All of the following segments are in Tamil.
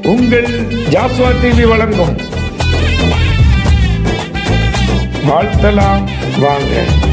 உங்கள் ஜாஸ்வா டிவி வழங்கும் வாழ்த்தலாம் வாங்க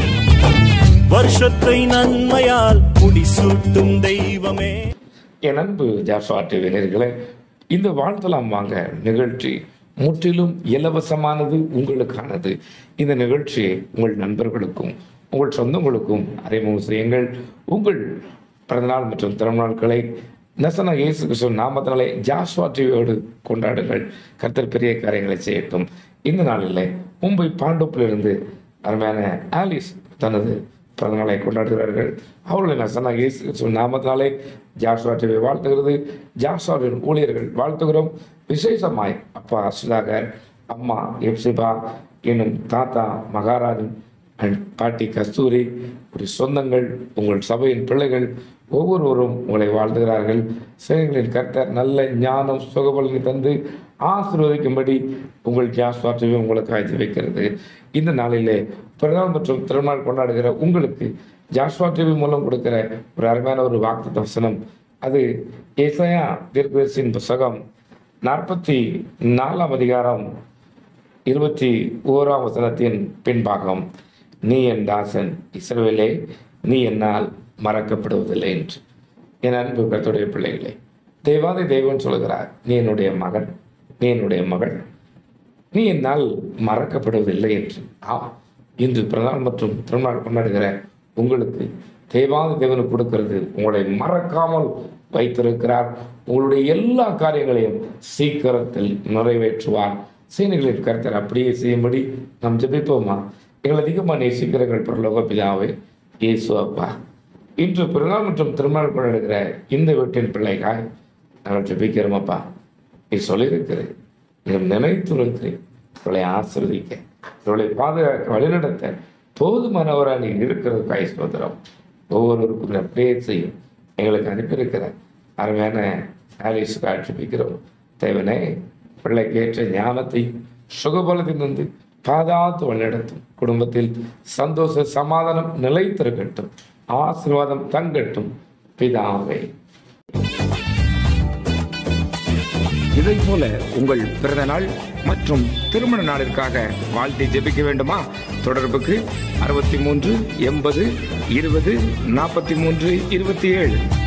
வருஷத்தை நன்மையால் முடிசூட்டும் தெய்வமே என் அன்பு ஜாஸ்வா டிவி நேயர்களே இந்த வாழ்த்தலாம் வாங்க நிகழ்ச்சி முற்றிலும் இலவசமானது உங்களுக்கானது இந்த நிகழ்ச்சியை உங்கள் நண்பர்களுக்கும் உங்கள் சொந்தங்களுக்கும் அறிமுகம் செய்யுங்கள் உங்கள் பிறந்தநாள் மற்றும் திருநாட்களை நசன இயேசு கிறிஸ்துவ நாமத்தினாலே ஜாஸ்வா டிவியோடு கொண்டாடுங்கள் கர்த்தர் பெரிய காரியங்களை செய்யட்டும் இந்த நாளில் மும்பை பாண்டோப்பிலிருந்து அருமையான ஆலிஸ் தனது பிறந்தநாளை கொண்டாடுகிறார்கள் அவர்களை நசனா இயேசு கிறிஸ்துவின் நாமத்தினாலே ஜாஸ்வா டிவி வாழ்த்துகிறது ஜாஸ்வாவின் ஊழியர்கள் வாழ்த்துகிறோம் விசேஷமாய் அப்பா சுதாகர் அம்மா எப்சிபா என்னும் தாத்தா மகாராஜன் அண்ட் பாட்டி கஸ்தூரி ஒரு சொந்தங்கள் உங்கள் சபையின் பிள்ளைகள் ஒவ்வொருவரும் உங்களை வாழ்த்துகிறார்கள் செயல்களின் கர்த்தர் நல்ல ஞானம் சுகபலனை தந்து ஆசீர்வதிக்கும்படி உங்கள் ஜாஸ்வாற்றவை உங்களுக்காக ஜெபிக்கிறது இந்த நாளிலே பிறநாள் மற்றும் திருநாள் கொண்டாடுகிற உங்களுக்கு ஜாஸ்வா டிவி மூலம் கொடுக்கிற ஒரு அருமையான ஒரு வாக்கு வசனம் அது ஏசாயா தீர்க்கதரிசியின் புஸ்தகம் நாற்பத்தி நாலாம் அதிகாரம் இருபத்தி ஓராம் வசனத்தின் பின்பாகம் நீ என் தாசன் இஸ்ரவேலே நீ என்னால் மறக்கப்படுவதில்லை என்று என் அன்பு கர்த்தருடைய பிள்ளைகளே தெய்வாதி தெய்வம் சொல்கிறார் நீ என்னுடைய மகன் நீ என்னுடைய மகள் நீ என்னால் மறக்கப்படுவதில்லை என்று ஆ இன்று பிறநாள் மற்றும் திருநாள் கொண்டாடுகிற உங்களுக்கு தேவாதி தேவனுக்கு கொடுக்கிறது உங்களை மறக்காமல் வைத்திருக்கிறார் உங்களுடைய எல்லா காரியங்களையும் சீக்கிரத்தில் நிறைவேற்றுவார் சீனிகளின் கருத்தர் அப்படியே செய்யும்படி நாம் ஜெபிப்போமா எங்கள் அதிகமாக நேசிக்கிறங்கள் பிரலோக பிதாவே இயேசு அப்பா இன்று பிறநாள் மற்றும் திருநாள் கொண்டாடுகிற இந்த வீட்டின் பிள்ளைகாய் நாங்கள் ஜெபிக்கிறோம் அப்பா நீ சொல்லியிருக்கிறேன் நீ நினைத்துரைக்கிறேன் இவளை ஆசிர்வதிக்க இவளை பாதுகாக்க வழிநடத்த போதுமானவராக நீ இருக்கிறதுக்காய் சோதரம் ஒவ்வொருவருக்கும் அப்படியே செய்யும் எங்களுக்கு அனுப்பியிருக்கிற அருமையான ஆலிஸுக்கு ஆட்சிப்பிக்கிறோம் தேவனே பிள்ளைக்கு ஏற்ற ஞானத்தை சுகபலத்தில் இருந்து பாதாத்து வழிநடத்தும் குடும்பத்தில் சந்தோஷ சமாதானம் நிலைத்திருக்கட்டும் ஆசீர்வாதம் தங்கட்டும் பிதாவே இதை போல உங்கள் பிறந்த நாள் மற்றும் திருமண நாளிற்காக வாழ்த்தி ஜெபிக்க வேண்டுமா தொடர்புக்கு அறுபத்தி மூன்று எண்பது இருபது நாற்பத்தி மூன்று இருபத்தி ஏழு